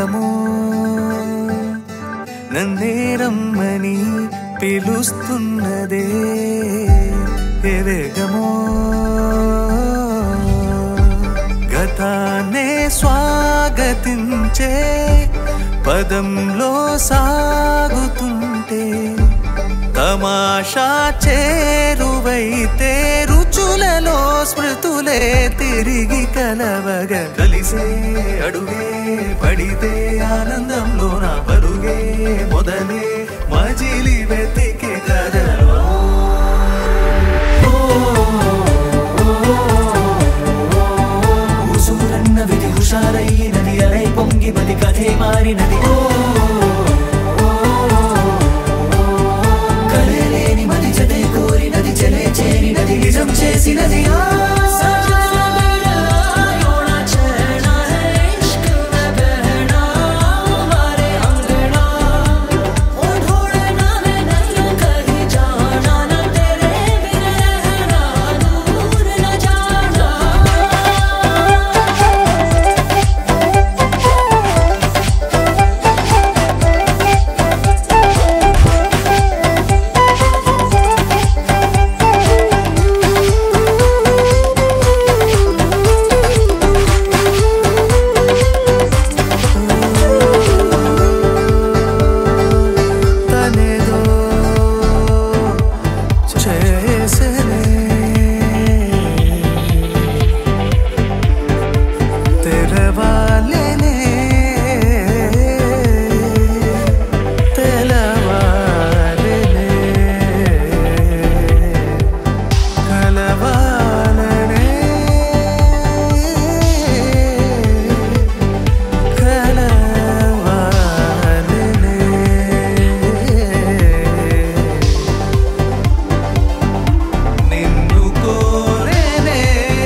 వేగము నన్నే రమ్మని పిలుస్తున్నదే ఏ వేగమో గతాన్నే స్వాగతించే పదంలో సాగుతుంటే తమాషా చేరువైతే రుచులలో స్మృతులే తిరిగి కలవగ కలిసే అడుగే పడితే ఆనందంలో నా పరుగే మొదలే మజిలి వెతికే కదలో ఊసూరన్న విధి హుషారయ్యినది అలై పొంగి మది కథే మారినది ఓ కలలేని మది జతే కోరినది చెలే చేరినది నిజం చేసినది ఆ తనేదో చేసనే తెరవాలనే తెలవాలనే కలవాలనే కలవాలనే నిన్ను కోరేనే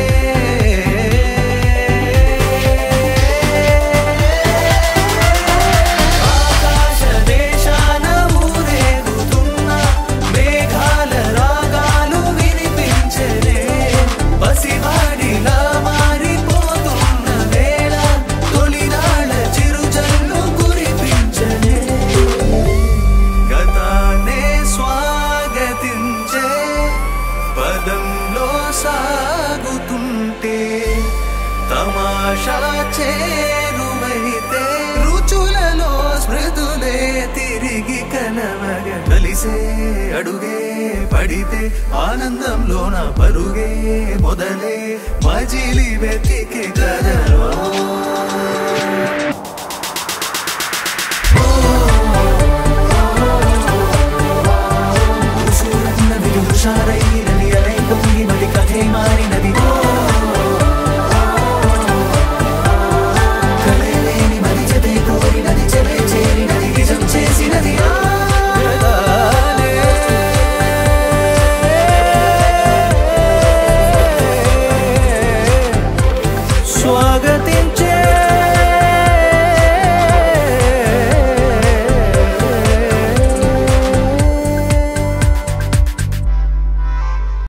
ఆకాశ దేశాన ఊరేగుతున్న మేఘాల రాగాలు వినిపించలే పసివాడిలా మారిపోతున్న వేళ తొలినాళ్ళ చిరుజల్లు కురిపించలే గతాన్నే స్వాగతించే పదంలో సాగుతుంటే తమాషా చేరువైతే రుచులలో స్మృతులే తిరిగి కలవగ కలిసే అడుగే పడితే ఆనందంలో నా పరుగే మొదలే మజిలి వెతికే కదలో ఊసూరన్న విధి హుషారయ్యినది అలై పొంగి మది కథే మారినది